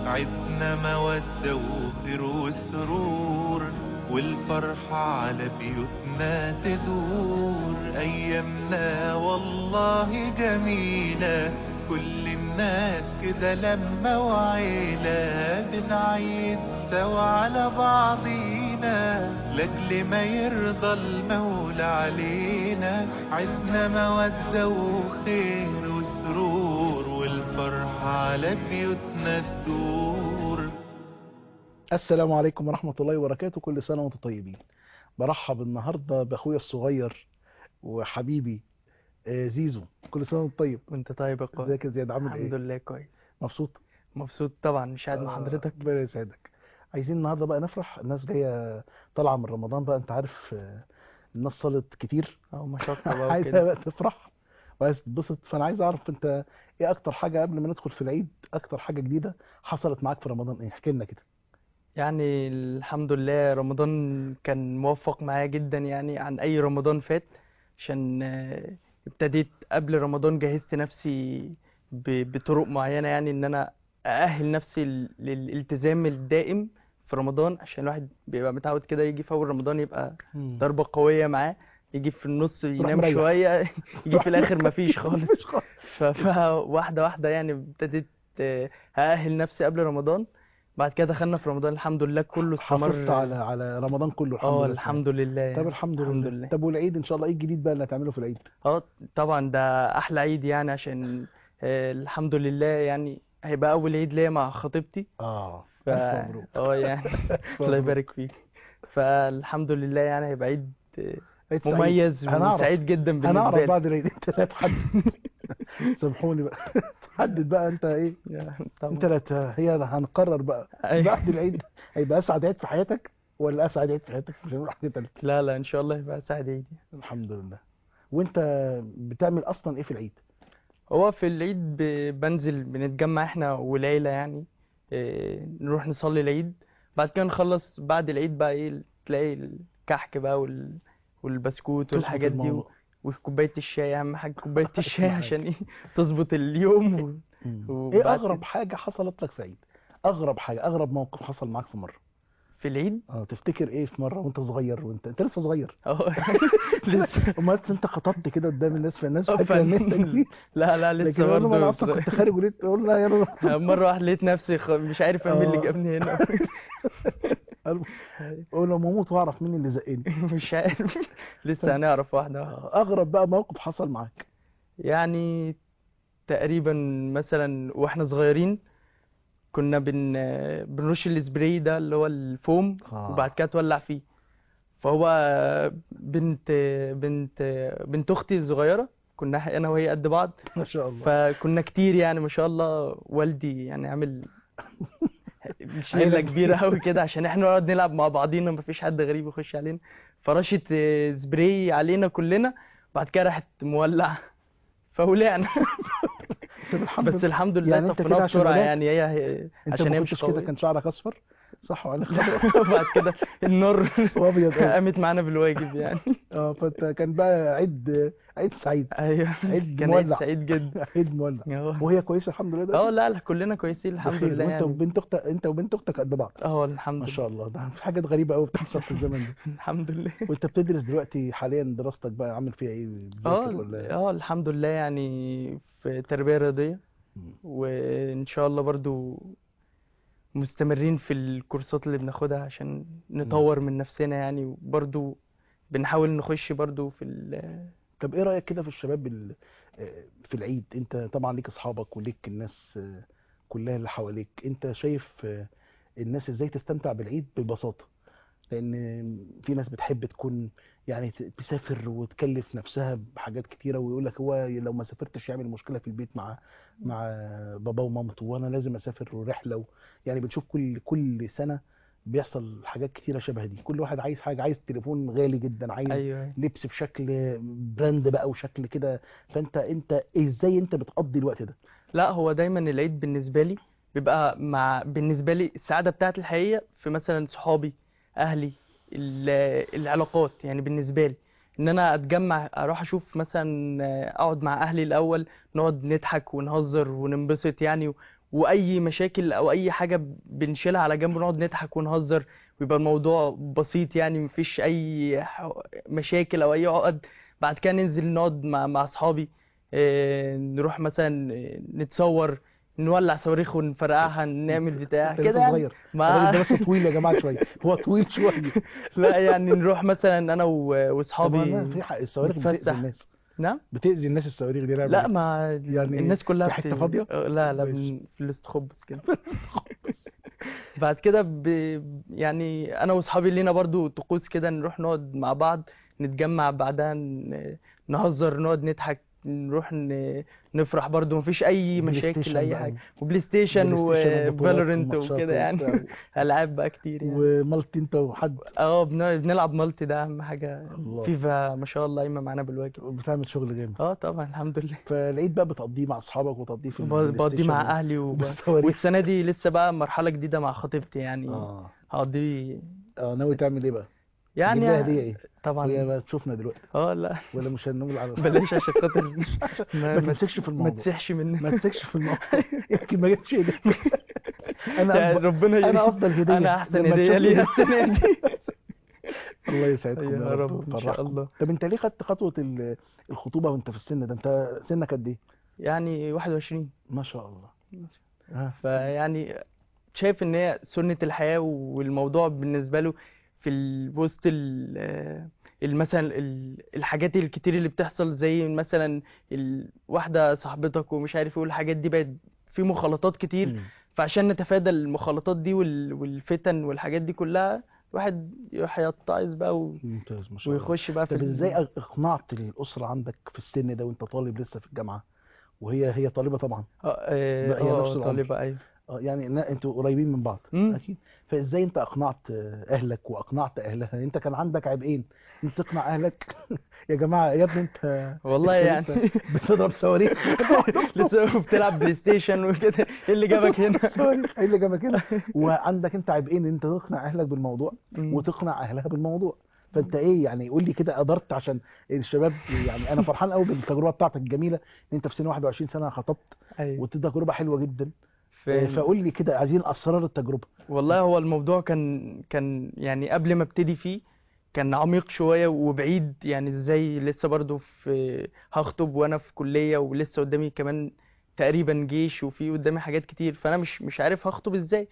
عدنا مودة وخير وسرور والفرحة على بيوتنا تدور أيامنا والله جميلة كل الناس كده لما وعيلة بنعيد سوا على بعضينا لأجل ما يرضى المولى علينا عدنا مودة وخير وسرور والفرحة على بيوتنا تدور السلام عليكم ورحمة الله وبركاته كل سنة وانتم طيبين برحب النهاردة بأخويا الصغير وحبيبي آه، زيزو كل سنة وانت طيب وانت طيب يا قائد ازيك يا زياد عامل الحمد ايه لله كويس مبسوط مبسوط طبعا مش قاعد مع آه، حضرتك ربنا يسعدك عايزين النهارده بقى نفرح الناس جايه طالعه من رمضان بقى انت عارف آه، الناس صلت كتير او مشقة بقى عايزها وكده بقى تفرح وعايز تتبسط فانا عايز اعرف انت ايه اكتر حاجه قبل ما ندخل في العيد اكتر حاجه جديده حصلت معاك في رمضان ايه احكي لنا كده يعني الحمد لله رمضان كان موفق معايا جدا يعني عن اي رمضان فات عشان آه، ابتديت قبل رمضان جهزت نفسي ب- بطرق معينة يعني ان انا اأهل نفسي ل- للالتزام الدائم في رمضان عشان الواحد بيبقى متعود كده يجي في اول رمضان يبقى ضربة قوية معاه يجي في النص ينام مريح. شوية يجي في الاخر مفيش خالص ف- فواحدة واحدة يعني ابتديت آه، أأهل نفسي قبل رمضان بعد كده دخلنا في رمضان الحمد لله كله حافظت استمر على على رمضان كله الحمد اه لله الحمد لله طب يعني الحمد الحمد لله لله طب والعيد ان شاء الله ايه الجديد بقى اللي هتعمله في العيد اه طبعا ده أحلى عيد يعني عشان آه، الحمد لله يعني هيبقى أول عيد ليا مع خطيبتي اه ف الف مبروك اه يعني الله يبارك فيك فالحمد لله يعني هيبقى عيد آه، عيد سعيد. مميز هنعرف. وسعيد جدا بالنسبة هنعرف لي بعد العيد انت لا تحدد سامحوني بقى حدد بقى انت ايه يا- انت طبعا لا ت- هي هنقرر بقى أيوة. بعد العيد هيبقى اسعد عيد في حياتك ولا اسعد عيد في حياتك مش هنقول حاجه تالته لا لا إن شاء الله هيبقى سعيد عيد الحمد لله وانت بتعمل اصلا ايه في العيد هو في العيد ب- بنزل بنتجمع احنا والعيلة يعني إيه، نروح نصلي العيد بعد كده نخلص بعد العيد بقى ايه تلاقي الكحك بقى وال... والبسكوت تظبط والحاجات دي و... الموضوع. وكوباية الشاي أهم حاجة كوباية الشاي أهم حاجة. عشان ايه تظبط اليوم و... مم. وبعد ايه كده- اغرب حاجه حصلت لك في عيد اغرب حاجه اغرب موقف حصل معاك في مره في العيد اه تفتكر ايه في مره وانت صغير وانت انت لسه صغير اه لسه امال انت خطبت كده قدام الناس فالناس آه، فاكره ان فن- انت كبير لا لا لكن لسه اقول لهم انا برضه اصلا صغير. كنت خارج وليه تقول لا يلا مرة واحدة لقيت نفسي خ... مش عارف مين اللي آه. جابني هنا اقول لهم اموت واعرف مين اللي زقني مش عارف لسه هنعرف واحدة واحدة آه، اغرب بقى موقف حصل معاك يعني تقريبا مثلا واحنا صغيرين كنا بن بنرش السبراي ده اللي هو الفوم آه. وبعد كده تولع فيه فهو بنت بنت بنت اختي الصغيره كنا انا وهي قد بعض ما شاء الله فكنا كتير يعني ما شاء الله والدي يعني عامل شله عيلة كبيره كبيرة. قوي كده عشان احنا نقعد نلعب مع بعضينا مفيش حد غريب يخش علينا فرشت سبراي علينا كلنا بعد كده راحت مولعه فولعنا طب الحمد بس لله الحمد لله يعني انت كده طفيناها عشان بسرعه ولاد؟ يعني هي هي انت عشان ما هي مش كنتش كده قويه كان شعرك اصفر صح ولا خضر وبعد كده النار وابيض أوي. قامت معانا بالواجب يعني اه فانت كان بقى عيد عيد سعيد ايوه عيد كان عيد مولع. سعيد جدا عيد مولع اه وهي كويسه الحمد لله دلوقتي؟ اه لا لا كلنا كويسين الحمد بخير. لله وانت يعني وبنت اختك انت وبنت اختك قد بعض اه الحمد ما لله شاء الله ده في حاجات غريبه قوي بتحصل في الزمن ده الحمد لله وانت بتدرس دلوقتي حاليا دراستك بقى عامل فيها ايه اه بتذاكر ولا اه الحمد لله يعني في تربية رياضية مم. وإن شاء الله برضو مستمرين في الكورسات اللي بناخدها عشان نطور من نفسنا يعني وبرضو بنحاول نخش برضو في ال طب ايه رايك كده في الشباب ال- آه، في العيد انت طبعا ليك اصحابك وليك الناس آه، كلها اللي حواليك انت شايف آه، الناس ازاي تستمتع بالعيد ببساطه لان في ناس بتحب تكون يعني ت- تسافر وتكلف نفسها بحاجات كتيره ويقول لك هو لو ما سافرتش يعمل مشكله في البيت مع مع بابا ومامته وانا لازم اسافر ورحله و... يعني بنشوف كل كل سنه بيحصل حاجات كتيره شبه دي كل واحد عايز حاجه عايز تليفون غالي جدا عايز ايوه لبس بشكل براند بقى وشكل كده فانت انت ازاي انت بتقضي الوقت ده لا هو دايما العيد بالنسبة لي بيبقى مع بالنسبة لي السعادة بتاعت الحقيقية في مثلا صحابي أهلي ال- العلاقات يعني بالنسبة لي ان انا اتجمع اروح اشوف مثلا آه، اقعد مع اهلي الاول نقعد نضحك ونهزر وننبسط يعني و- واي مشاكل او اي حاجه بنشيلها على جنب ونقعد نضحك ونهزر ويبقى الموضوع بسيط يعني مفيش اي ح- مشاكل او اي عقد بعد كده ننزل نقعد مع مع اصحابي آه، نروح مثلا آه، نتصور نولع صواريخ ونفرقعها نعمل بتاع انت لسه كده يعني صغير الراجل مع ده بس طويل يا جماعه شويه هو طويل شويه لا يعني نروح مثلا انا و- طب واصحابي والله في حق الصواريخ بتأذي نتفسح. الناس نعم بتأذي الناس الصواريخ دي لا ما يعني الناس كلها في حتة بت- فاضية؟ آه، لا لا ماشي. من في الاستخبص كده بعد كده ب... يعني انا واصحابي لينا برضو طقوس كده نروح نقعد مع بعض نتجمع بعدها ن... نهزر نقعد نضحك نروح ن... نفرح برضو مفيش اي بلاي مشاكل ستيشن اي بقى. حاجه وبلاي ستيشن بلاي ستيشن وبطولات وفالورنت وماتشات وكده يعني وبتاع. العاب بقى كتير يعني ومالتي انت وحد اه بن... بنلعب مالتي ده اهم حاجه الله. فيفا ما شاء الله قايمه معانا بالواجب بتعمل شغل جامد اه طبعا الحمد لله فالعيد بقى بتقضيه مع اصحابك وتقضيه في البلاي بقضيه مع ستيشن اهلي وب... وبالصواريخ. والسنه دي لسه بقى مرحله جديده مع خطيبتي يعني اه هقضيه اه ناوي تعمل ايه بقى؟ يعني تجيب لها هديه ايه؟ وهي طبعا بقى تشوفنا دلوقتي اه لا ولا مش هنقول على بلاش عشان خاطر ما, ما ما, تمسكش في ما الموضوع تسحش مني ما تمسكش في الموضوع يمكن ما جبتش هديه انا يعني أفضل- ربنا انا يريد افضل هديه انا احسن لما هديه تشوفني ليها ده. السنه دي الله يسعدكم يا رب ان شاء ويفرحكم. الله طب انت ليه خدت خطوه ال- الخطوبه وانت في السن ده انت سنك قد ايه؟ يعني 21 ما شاء الله اه فيعني شايف ان هي سنه الحياه والموضوع بالنسبه له في ال- وسط ال- ال- مثلا ال- الحاجات الكتير اللي بتحصل زي مثلا ال- واحده صاحبتك ومش عارف ايه والحاجات دي بقت في مخالطات كتير مم. فعشان نتفادى المخالطات دي وال- والفتن والحاجات دي كلها الواحد يروح يتعظ بقى و- ممتاز ما شاء الله ويخش بقى في طب ال- ازاي اقنعت الاسره عندك في السن ده وانت طالب لسه في الجامعه وهي هي طالبه طبعا اه آه، لا، هي نفس آه، العمر. طالبة ايوه اه يعني لا انتوا قريبين من بعض مم. اكيد فازاي انت اقنعت آه، اهلك واقنعت اهلها انت كان عندك عبئين انت تقنع اهلك يا جماعه يا ابني انت والله انت يعني لسه بتضرب صواريخ لسه بتلعب بلاي ستيشن وكده ايه اللي جابك هنا صواريخ ايه اللي جابك هنا وعندك انت عبئين انت تقنع اهلك بالموضوع مم. وتقنع اهلها بالموضوع فانت ايه يعني قول لي كده قدرت عشان الشباب يعني انا فرحان قوي بالتجربه بتاعتك الجميله ان انت في سن 21 سنه خطبت ايوه ودي تجربه حلوه جدا فاهم. فقول لي كده عايزين اسرار التجربه والله هو الموضوع كان كان يعني قبل ما ابتدي فيه كان عميق شوية وبعيد يعني ازاي لسه برضو في هخطب وانا في كلية ولسه قدامي كمان تقريبا جيش وفي قدامي حاجات كتير فانا مش مش عارف هخطب ازاي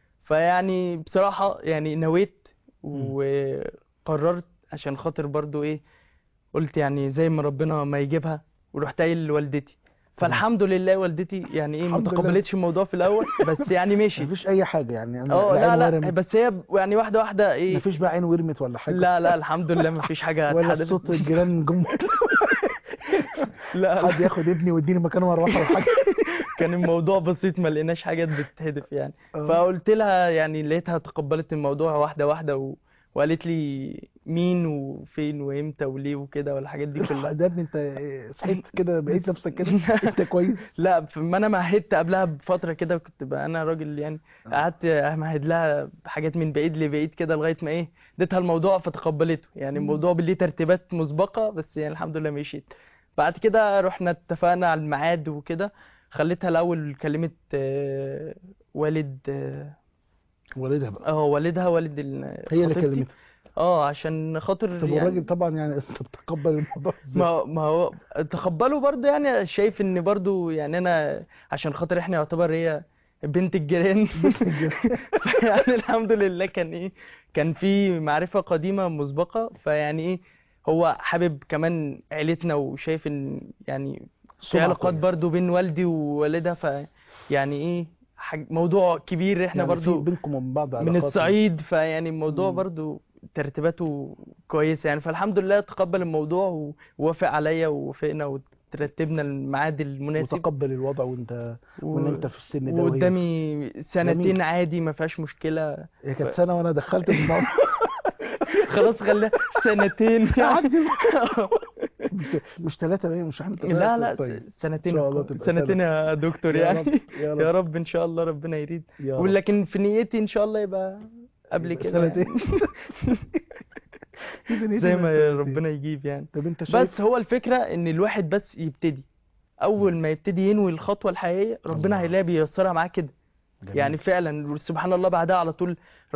فيعني بصراحة يعني نويت وقررت عشان خاطر برضو ايه قلت يعني زي ما ربنا ما يجيبها ورحت قايل لوالدتي فالحمد لله والدتي يعني ايه الحمد ما لله. تقبلتش الموضوع في الاول بس يعني مشي مفيش اي حاجه يعني انا اه لا عين لا ورمت بس هي ب- يعني واحده واحده ايه مفيش بقى عين ورمت ولا حاجه لا لا الحمد لله ما فيش حاجه ولا اتحدثت. صوت الجيران جم لا حد لا ياخد ابني ويديني مكانه مروحه ولا حاجه كان الموضوع بسيط ما لقيناش حاجات بتهدف يعني آه. فقلت لها يعني لقيتها تقبلت الموضوع واحده واحده و... وقالت لي مين وفين وامتى وليه وكده والحاجات دي كلها ده ابني انت إيه، صحيت كده بقيت نفسك كده انت كويس لا ما انا مهدت قبلها بفتره كده كنت بقى انا راجل يعني آه. قعدت امهد لها حاجات من بعيد لبعيد كده لغايه ما ايه اديتها الموضوع فتقبلته يعني مم. الموضوع ليه ترتيبات مسبقه بس يعني الحمد لله مشيت بعد كده رحنا اتفقنا على الميعاد وكده خليتها الاول كلمت آه، والد اه والدها بقى آه، والدها والد ال- هي اللي خطيبتي. كلمتها اه عشان خاطر طب يعني والراجل طبعا يعني انت بتتقبل الموضوع ازاي ما ما هو تقبله برضه يعني شايف ان برضه يعني انا عشان خاطر احنا يعتبر هي بنت الجيران يعني الحمد لله كان ايه كان في معرفة قديمة مسبقة فيعني ايه هو حابب كمان عيلتنا وشايف ان يعني في سمعة علاقات كويسة. برضه بين والدي ووالدها ف يعني ايه حاج موضوع كبير احنا يعني في برضه بينكم وبين بعض من علاقات الصعيد فيعني الموضوع مم. برضو ترتيباته كويسة يعني فالحمد لله تقبل الموضوع ووافق عليا ووافقنا وترتبنا الميعاد المناسب وتقبل الوضع وانت و... وان انت في السن ده وهي وقدامي سنتين جميل. عادي ما فيهاش مشكلة هي كانت سنه وانا دخلت في الموضوع خلاص خليها سنتين يعني عدي مش مش ثلاثه باين مش احنا ثلاثه لا لا طيب سنتين إن شاء الله تبقى سنتين يا دكتور يا يعني رب يا رب يا رب ان شاء الله ربنا يريد يا رب ولكن في نيتي ان شاء الله يبقى قبل يبقى كده سنتين. يعني. إذن إيه زي تبقى ما سنتين؟ ربنا يجيب يعني طب انت شايف بس هو الفكرة ان الواحد بس يبتدي اول ما يبتدي ينوي الخطوه الحقيقيه ربنا الله. هيلاقي بييسرها معاه كده جميل. يعني فعلا سبحان الله بعدها على طول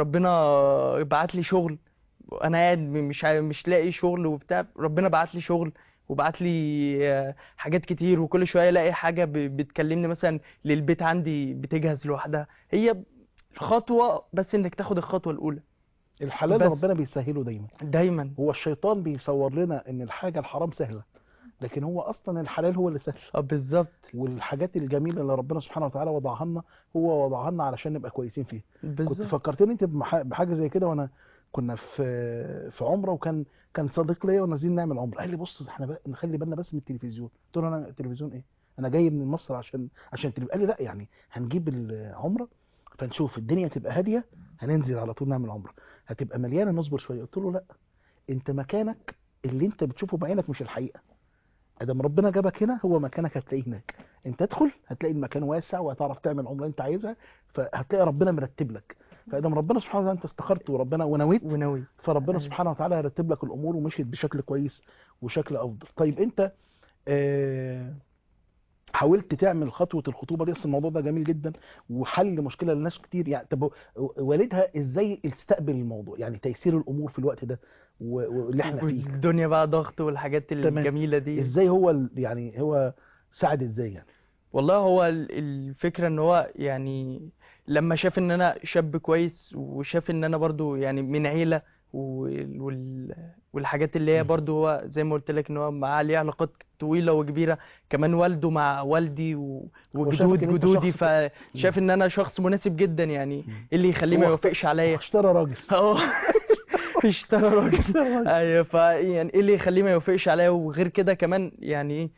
ربنا بعت لي شغل انا قاعد مش عا- مش لاقي شغل وبتاع ربنا بعت لي شغل وبعت لي آه، حاجات كتير وكل شويه الاقي حاجه ب- بتكلمني مثلا للبيت عندي بتجهز لوحدها هي خطوه بس انك تاخد الخطوه الاولى الحلال بس. ربنا بيسهله دايما دايما هو الشيطان بيصور لنا ان الحاجه الحرام سهله لكن هو اصلا الحلال هو اللي سهل اه بالظبط والحاجات الجميله اللي ربنا سبحانه وتعالى وضعها لنا هو وضعها لنا علشان نبقى كويسين فيها كنت بالظبط فكرتني انت بمح- بحاجه زي كده وانا كنا في في عمره وكان كان صديق ليا ونازلين نعمل عمره قال لي بص احنا بقى نخلي بالنا بس من التلفزيون قلت له انا التلفزيون ايه انا جاي من مصر عشان عشان التلفزيون قال لي لا يعني هنجيب العمره فنشوف الدنيا تبقى هاديه هننزل على طول نعمل عمره هتبقى مليانه نصبر شويه قلت له لا انت مكانك اللي انت بتشوفه بعينك مش الحقيقه ادم ربنا جابك هنا هو مكانك هتلاقيه هناك انت ادخل هتلاقي المكان واسع وهتعرف تعمل عمره انت عايزها فهتلاقي ربنا مرتب لك فادم ربنا سبحانه وتعالى انت استخرت وربنا ونويت ونوي فربنا أيوة. سبحانه وتعالى هيرتب لك الامور ومشيت بشكل كويس وشكل افضل طيب انت آه، حاولت تعمل خطوه الخطوبه دي اصل الموضوع ده جميل جدا وحل مشكله لناس كتير يعني طب والدها ازاي استقبل الموضوع يعني تيسير الامور في الوقت ده و- واللي احنا فيه والدنيا بقى ضغط والحاجات تمام. الجميله دي ازاي هو ال- يعني هو ساعد ازاي يعني والله هو ال- الفكرة ان هو يعني لما شاف ان انا شاب كويس وشاف ان انا برضو يعني من عيلة وال- وال- والحاجات اللي هي مم. برضو هو زي ما قلت لك ان هو معاه ليه علاقات طويلة وكبيرة كمان والده مع والدي و- وجدود وشافك إن أنت جدودي شخص- فشاف ان انا شخص مناسب جدا يعني مم. ايه اللي يخليه ما هو يوافقش عليا اشترى راجل اه اشترى راجل ايوه فيعني ايه اللي يخليه ما يوافقش عليا وغير كده كمان يعني ايه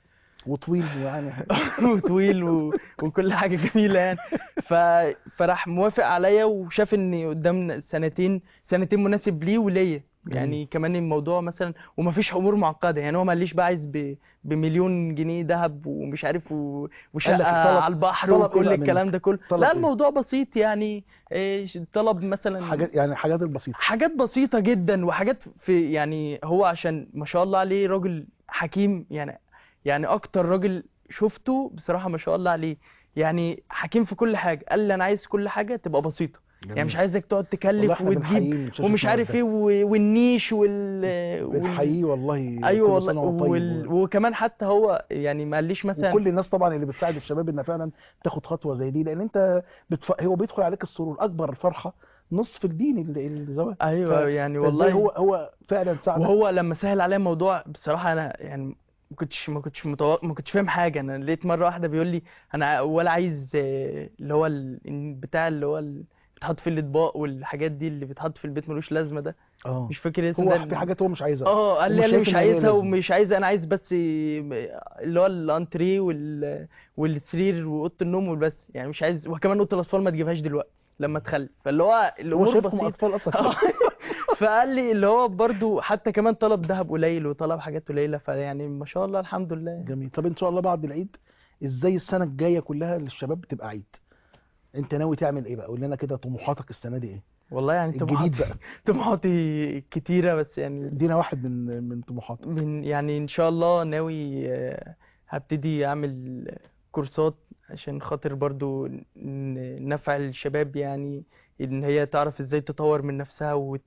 وطويل يعني وطويل و... وكل حاجه جميله يعني ف... فراح موافق عليا وشاف ان قدام سنتين سنتين مناسب ليه وليا يعني كمان الموضوع مثلا ومفيش امور معقده يعني هو ما قاليش بقى عايز ب... بمليون جنيه ذهب ومش عارف و... قال وشقه لك الطلب- على البحر طلب إيه وكل بقى الكلام منك؟ ده كله طلب لا إيه؟ الموضوع بسيط يعني إيه طلب مثلا حاجات يعني الحاجات البسيطه حاجات بسيطة جدا وحاجات في يعني هو عشان ما شاء الله عليه راجل حكيم يعني يعني أكتر راجل شفته بصراحة ما شاء الله عليه يعني حكيم في كل حاجة قال لي أنا عايز كل حاجة تبقى بسيطة يعني مش عايزك تقعد والله تكلف احنا وتجيب بنحييه من شاشة ومش عارف مودة. ايه و- والنيش وال, وال... بنحييه والله ايوه كل والله سنة وهو طيب وال... و- وكمان حتى هو يعني ما قاليش مثلا وكل الناس طبعا اللي بتساعد الشباب انها فعلا تاخد خطوه زي دي لان انت بتف... هو بيدخل عليك السرور اكبر الفرحه نصف الدين اللي الزواج ايوه ف- يعني فإزاي والله هو هو فعلا ساعدك وهو لما سهل عليا الموضوع بصراحه انا يعني ما كنتش ما كنتش متو... ما كنتش فاهم حاجه انا لقيت مره واحده بيقول لي انا ولا عايز آه، اللي هو ال- بتاع اللي هو ال- بيتحط في الاطباق والحاجات دي اللي بيتحط في البيت ملوش لازمه ده اه مش فاكر اسمه هو ده في حاجات هو مش عايزها اه قال لي ومش انا شايف مش إن هي عايزها لازمة. ومش عايز انا عايز بس اللي هو الانتريه وال... والسرير واوضه النوم وبس يعني مش عايز وكمان اوضه الاطفال ما تجيبهاش دلوقتي لما تخلف فاللي هو هو الامور شايفكم بسيطه اطفال اصلا آه. فقال لي اللي هو برضو حتى كمان طلب ذهب قليل وطلب حاجات قليله فيعني ما شاء الله الحمد لله جميل طب ان شاء الله بعد العيد ازاي السنه الجايه كلها للشباب بتبقى عيد انت ناوي تعمل ايه بقى قول لنا كده طموحاتك السنه دي ايه والله يعني الجديد طموحاتي بقى طموحاتي كتيره بس يعني ادينا واحد من من طموحاتك من يعني ان شاء الله ناوي آه، هبتدي اعمل كورسات عشان خاطر برضو ن- نفع الشباب يعني ان هي تعرف ازاي تطور من نفسها وت...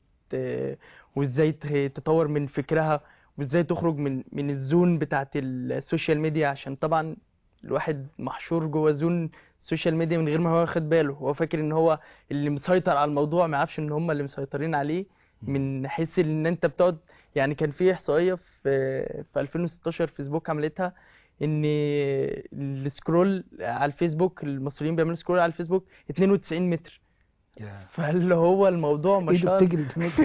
وازاي ت- تطور من فكرها وازاي تخرج من من الزون بتاعت السوشيال ميديا عشان طبعا الواحد محشور جوه زون السوشيال ميديا من غير ما هو واخد باله هو فاكر ان هو اللي مسيطر على الموضوع ما يعرفش ان هم اللي مسيطرين عليه من حيث ان انت بتقعد يعني كان في احصائيه في في 2016 فيسبوك عملتها ان السكرول على الفيسبوك المصريين بيعملوا سكرول على الفيسبوك 92 متر فاللي هو الموضوع ما ايده شاء الله بتجري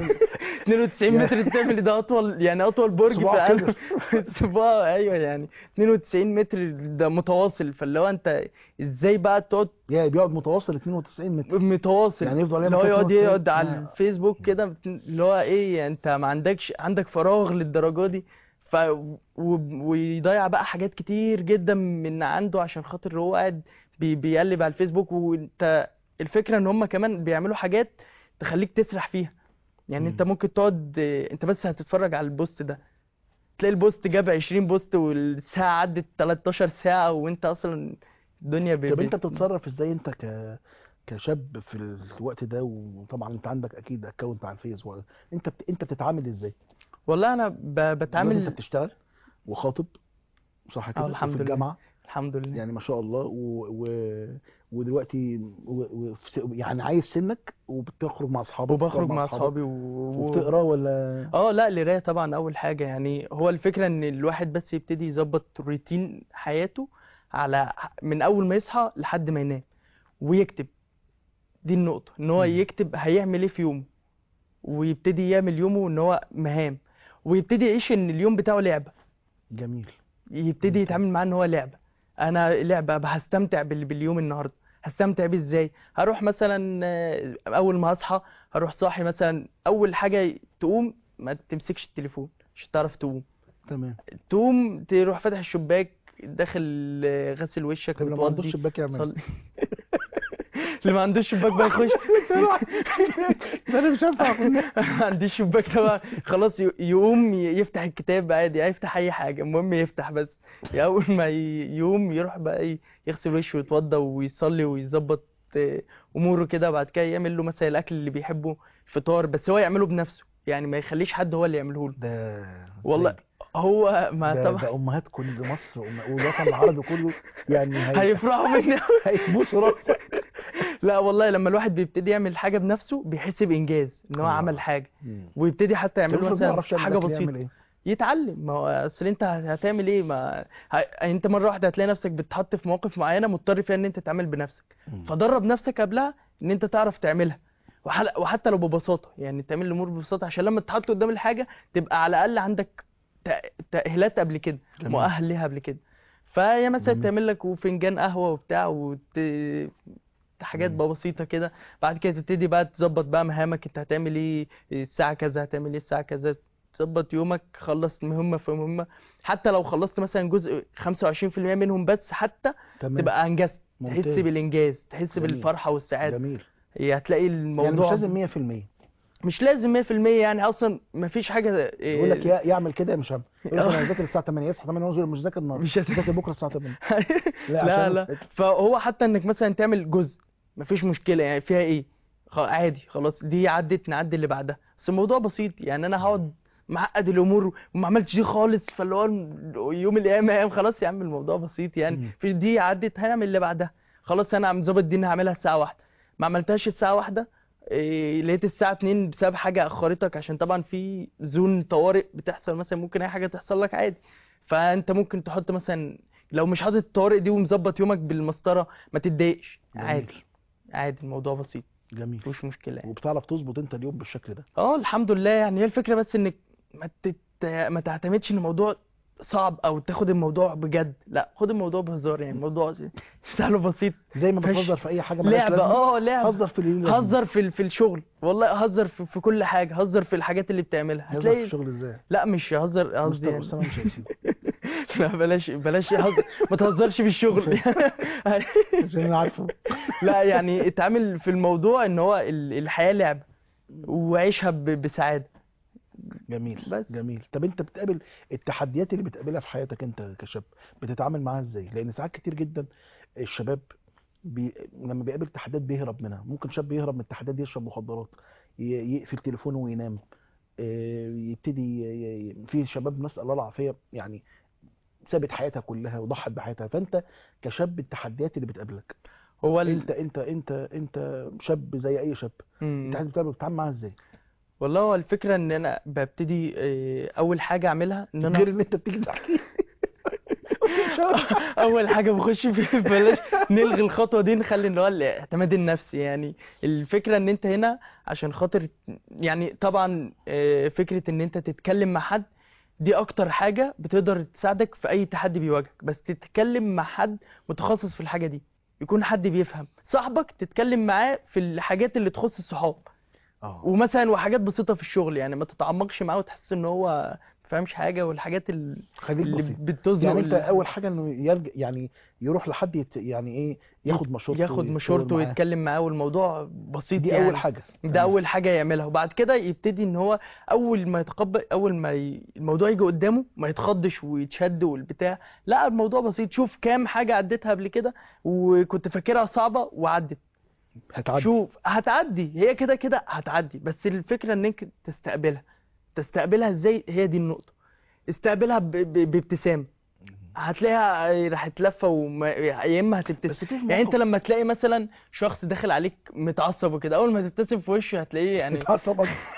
92 متر تعمل ده اطول يعني اطول برج في صباع العالم صباع ايوه يعني 92 متر ده متواصل فاللي هو انت ازاي بقى تقعد يا بيقعد متواصل 92 متر متواصل يعني يفضل اللي هو يعمل كده يقعد 92 يقعد على آه. الفيسبوك كده اللي هو ايه انت ما عندكش عندك فراغ للدرجه دي ف و- ويضيع بقى حاجات كتير جدا من عنده عشان خاطر هو قاعد بي... بيقلب على الفيسبوك وانت الفكره ان هم كمان بيعملوا حاجات تخليك تسرح فيها يعني انت مم. ممكن تقعد انت بس هتتفرج على البوست ده تلاقي البوست جاب 20 بوست والساعه عدت 13 ساعه وانت اصلا الدنيا ب... طب ب- انت بتتصرف ازاي انت ك كشاب في الوقت ده وطبعا انت عندك اكيد اكونت على الفيس و... انت بت... انت بتتعامل ازاي والله انا ب... دلوقتي انت بتعامل بتشتغل وخاطب صح كده الحمد وفي لله. الجامعه الحمد لله يعني ما شاء الله و... و... ودلوقتي و... و... في س- يعني عايز سنك وبتخرج مع اصحابك وبخرج بتقعد مع اصحابي و... و... وبتقرا ولا اه لا القرايه طبعا اول حاجه يعني هو الفكره ان الواحد بس يبتدي يظبط روتين حياته على من اول ما يصحى لحد ما ينام ويكتب دي النقطه ان هو مم. يكتب هيعمل ايه في يومه ويبتدي يعمل يومه ان هو مهام ويبتدي يعيش ان اليوم بتاعه لعبه جميل يبتدي ممتاز. يتعامل معاه ان هو لعبه انا لعبه بقى هستمتع بال- باليوم النهارده هستمتع بيه ازاي هروح مثلا آه، اول ما اصحى هروح صاحي مثلا اول حاجه تقوم ما تمسكش التليفون مش هتعرف تقوم تمام تقوم تروح فاتح الشباك داخل آه، غسل وشك طب لو ما عندوش وتوضي شباك يعمل صلي اللي ما عندوش شباك بقى يخش ده انا مش هينفع أقول. ما عنديش شباك طبعا خلاص ي- يقوم ي- يفتح الكتاب عادي يفتح اي حاجه المهم يفتح بس اول ما ي- يقوم يروح بقى ي- يغسل وشه ويتوضى ويصلي ويظبط آه، اموره كده بعد كده يعمل له مثلا الاكل اللي بيحبه فطار بس هو يعمله بنفسه يعني ما يخليش حد هو اللي يعمله له ده والله إزاي؟ هو ما ده, طبعا ده امهات كل مصر وأم- والوطن العربي كله يعني هي... هيفرحوا مني هيبوسوا راسك لا والله لما الواحد بيبتدي يعمل حاجه بنفسه بيحس بانجاز ان هو الله. عمل حاجه مم. ويبتدي حتى طب يعمل افرض ما مثلا يعرفش يعمل حاجه أكل، بسيطه يعمل ايه؟ يتعلم ما هو اصل انت هتعمل ايه ما ه... انت مره واحده هتلاقي نفسك بتتحط في مواقف معينه مضطر فيها ان انت تعمل بنفسك مم. فدرب نفسك قبلها ان انت تعرف تعملها وحل... وحتى لو ببساطه يعني تعمل الامور ببساطه عشان لما تتحط قدام الحاجه تبقى على الاقل عندك تأ- تأهيلات قبل كده جميل. مؤهل ليها قبل كده فهي مثلا جميل. تعمل لك وفنجان قهوه وبتاع وت... حاجات مم. بقى بسيطه كده بعد كده تبتدي بقى تظبط بقى مهامك انت هتعمل ايه الساعه كذا هتعمل ايه الساعه كذا تظبط يومك خلص مهمه في مهمه حتى لو خلصت مثلا جزء 25% منهم بس حتى تمام تبقى انجزت تحس ممتاز. بالانجاز تحس جميل. بالفرحه والسعاده جميل هي هتلاقي يعني مش الموضوع لازم 100% مش لازم 100% يعني اصلا مفيش حاجه إيه، يقول لك يا يعمل كده يا مش هعمل يقول لك آه. انا هذاكر الساعه 8 يصحى 8 ونص يقول مش ذاكر النهارده مش هت- ذاكر بكره الساعه 8 لا عشان لا أنا- فهو حتى انك مثلا تعمل جزء مفيش مشكله يعني فيها ايه خ- عادي خلاص دي عدت نعدي اللي بعدها بس الموضوع بسيط يعني انا هقعد معقد الامور وما عملتش دي خالص فاللي هو يوم القيامه قام خلاص يا عم الموضوع بسيط يعني مم. في دي عدت هنعمل اللي بعدها خلاص انا مظبط دي إن هعملها الساعه واحدة ما عملتهاش الساعه واحدة إيه لقيت الساعه 2 بسبب حاجه اخرتك عشان طبعا في زون طوارئ بتحصل مثلا ممكن اي حاجه تحصل لك عادي فانت ممكن تحط مثلا لو مش حاطط الطوارئ دي ومظبط يومك بالمسطره ما تتضايقش جميل. عادي عادي الموضوع بسيط جميل مفيش مشكله يعني. وبتعرف تظبط انت اليوم بالشكل ده اه الحمد لله يعني هي الفكره بس انك ما تت... ما تعتمدش ان الموضوع صعب او تاخد الموضوع بجد لا خد الموضوع بهزار يعني الموضوع سهل وبسيط زي ما فش- بتهزر في اي حاجه مالهاش لعبه لازمه اه لعبه هزر في اللي لازمه. هزر في ال- في الشغل والله هزر في, في كل حاجه هزر في الحاجات اللي بتعملها هزر في هتلاقي الشغل ازاي لا مش هزر قصدي مستر يعني اسامه مش هيسيبك لا بلاش بلاش هزر ما تهزرش في الشغل عشان انا عارفه لا يعني اتعامل في الموضوع ان هو ال- الحياه لعبه وعيشها ب- بسعاده جميل بس. جميل طب انت بتقابل التحديات اللي بتقابلها في حياتك انت كشاب بتتعامل معاها ازاي لان ساعات كتير جدا الشباب بي... لما بيقابل تحديات بيهرب منها ممكن شاب يهرب من التحديات دي يشرب مخدرات ي... يقفل تليفونه وينام اه، يبتدي ي... ي- في شباب نسأل الله العافية يعني سابت حياتها كلها وضحت بحياتها فانت كشاب التحديات اللي بتقابلك هو انت ال... انت انت انت شاب زي اي شاب مم. التحديات بتقابلك بتتعامل معاها ازاي والله هو الفكره ان انا ببتدي آه، اول حاجه اعملها ان غير انا ان انت بتيجي تحكي اول حاجه بخش في بلاش نلغي الخطوه دي نخلي اللي هو الاعتماد النفسي يعني الفكره ان انت هنا عشان خاطر يعني طبعا آه، فكره ان انت تتكلم مع حد دي اكتر حاجه بتقدر تساعدك في اي تحدي بيواجهك بس تتكلم مع حد متخصص في الحاجه دي يكون حد بيفهم صاحبك تتكلم معاه في الحاجات اللي تخص الصحاب اه ومثلا وحاجات بسيطه في الشغل يعني ما تتعمقش معاه وتحس ان هو فاهمش حاجه والحاجات ال- خليك اللي بسيط بتزنق يعني انت ال- اول حاجه انه يلجأ يعني يروح لحد يت... يعني ايه ياخد مشورته ياخد ويتشاور مشورته معاه. ويتكلم معاه والموضوع بسيط دي يعني اول حاجه ده تمام. اول حاجه يعملها وبعد كده يبتدي ان هو اول ما يتقبل اول ما ي... الموضوع يجي قدامه ما يتخضش ويتشد والبتاع لا الموضوع بسيط شوف كام حاجه عديتها قبل كده وكنت فاكرها صعبه وعدت هتعدي شوف هتعدي هي كده كده هتعدي بس الفكره انك تستقبلها تستقبلها ازاي هي دي النقطه استقبلها ب... ب... بابتسامه هتلاقيها راحت لفه وما... يا اما هتبتسم بس في يعني انت موقف لما تلاقي مثلا شخص داخل عليك متعصب وكده اول ما تبتسم في وشه هتلاقيه يعني اتعصب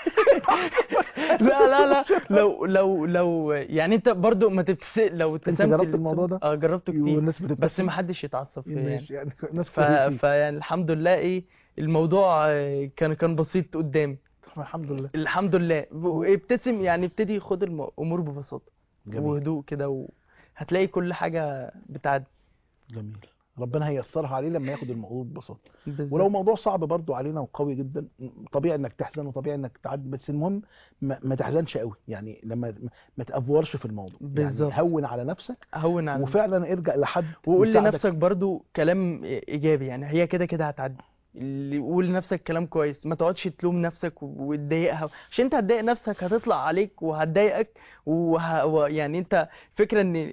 لا لا لا لو لو لو يعني انت برضو ما تبتس لو ابتسمت جربت الابتسام- الموضوع ده؟ اه جربته كتير والناس بس بتبتسم ما حدش يتعصب فيه يعني ماشي يعني ناس ف... كتير فيه. فيعني الحمد لله ايه الموضوع آه، كان كان بسيط قدامي طب الحمد لله الحمد لله ابتسم يعني ابتدي خد الامور ببساطه جميل وهدوء كده وهتلاقي كل حاجه بتعدي جميل ربنا هيسرها عليه لما ياخد الموضوع ببساطه بالظبط. ولو موضوع صعب برضو علينا وقوي جدا طبيعي انك تحزن وطبيعي انك تعدي بس المهم ما, ما تحزنش قوي يعني لما ما تافورش في الموضوع بالظبط. يعني هون على نفسك هون على وفعلا ارجع لحد وقول يساعدك. لنفسك برضو كلام ايجابي يعني هي كده كده هتعدي اللي قول لنفسك كلام كويس ما تقعدش تلوم نفسك و- وتضايقها عشان انت هتضايق نفسك هتطلع عليك وهتضايقك وه... و... يعني انت فكرة ان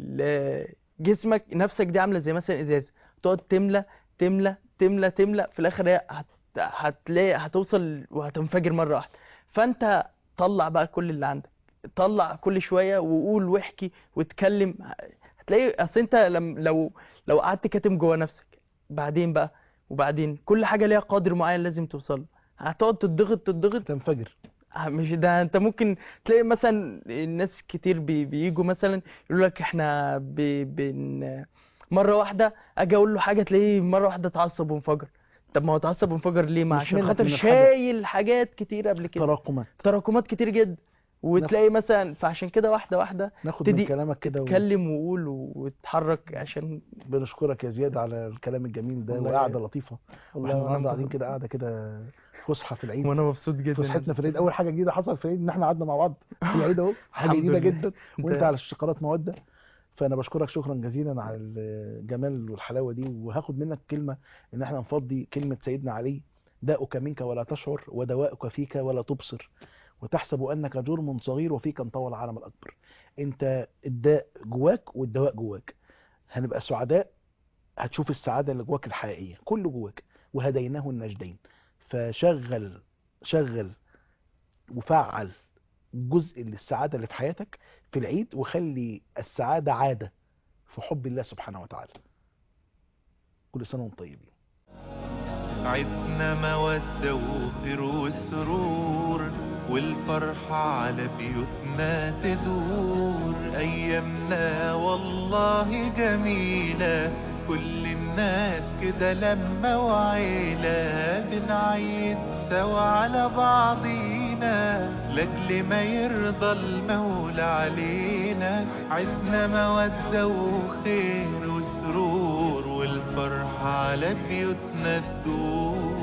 ال- جسمك نفسك دي عاملة زي مثلا ازازة تقعد تملى تملى تملى تملى في الاخر هي هت... هتلاقي هتوصل وهتنفجر مرة واحدة فانت طلع بقى كل اللي عندك طلع كل شوية وقول واحكي واتكلم هتلاقي اصل انت لم... لو لو قعدت كاتم جوه نفسك بعدين بقى وبعدين كل حاجه ليها قدر معين لازم توصل له هتقعد تضغط تضغط تنفجر ه- مش ده انت ممكن تلاقي مثلا الناس كتير بي بيجوا مثلا يقولوا لك احنا ب... بن مره واحده اجي اقول له حاجه تلاقيه مره واحده اتعصب وانفجر طب ما هو اتعصب وانفجر ليه ما مش عشان منك، خاطر من الحدث. شايل حاجات كتير قبل كده تراكمات تراكمات كتير جدا وتلاقي مثلا فعشان كده واحده واحده ناخد من تدي- كلامك كده و... اتكلم وقول واتحرك عشان بنشكرك يا زياد على الكلام الجميل ده والله وقعده لطيفه والله واحنا وأنا النهارده قاعدين مبسوط. كده قاعده كده فسحه في العيد وانا مبسوط جدا فسحتنا في العيد اول حاجه جديده حصلت في العيد ان احنا قعدنا مع بعض في العيد اهو حاجه الحمد جديده لله. جدا وانت ده- على الشقرات موده فانا بشكرك شكرا جزيلا على الجمال والحلاوه دي وهاخد منك كلمه ان احنا نفضي كلمه سيدنا علي داؤك منك ولا تشعر ودواءك فيك ولا تبصر وتحسب انك جرم صغير وفيك انطوى العالم الاكبر انت الداء جواك والدواء جواك هنبقى سعداء هتشوف السعاده اللي جواك الحقيقيه كله جواك وهديناه النجدين فشغل شغل وفعل جزء للسعاده اللي في حياتك في العيد وخلي السعاده عاده في حب الله سبحانه وتعالى كل سنه وانتم طيبين عدنا مودة وخير وسرور والفرحة على بيوتنا تدور أيامنا والله جميلة كل الناس كده لما وعيلة بنعيد سوا على بعضينا لأجل ما يرضى المولى علينا عزنا مودة وخير وسرور والفرحة على بيوتنا تدور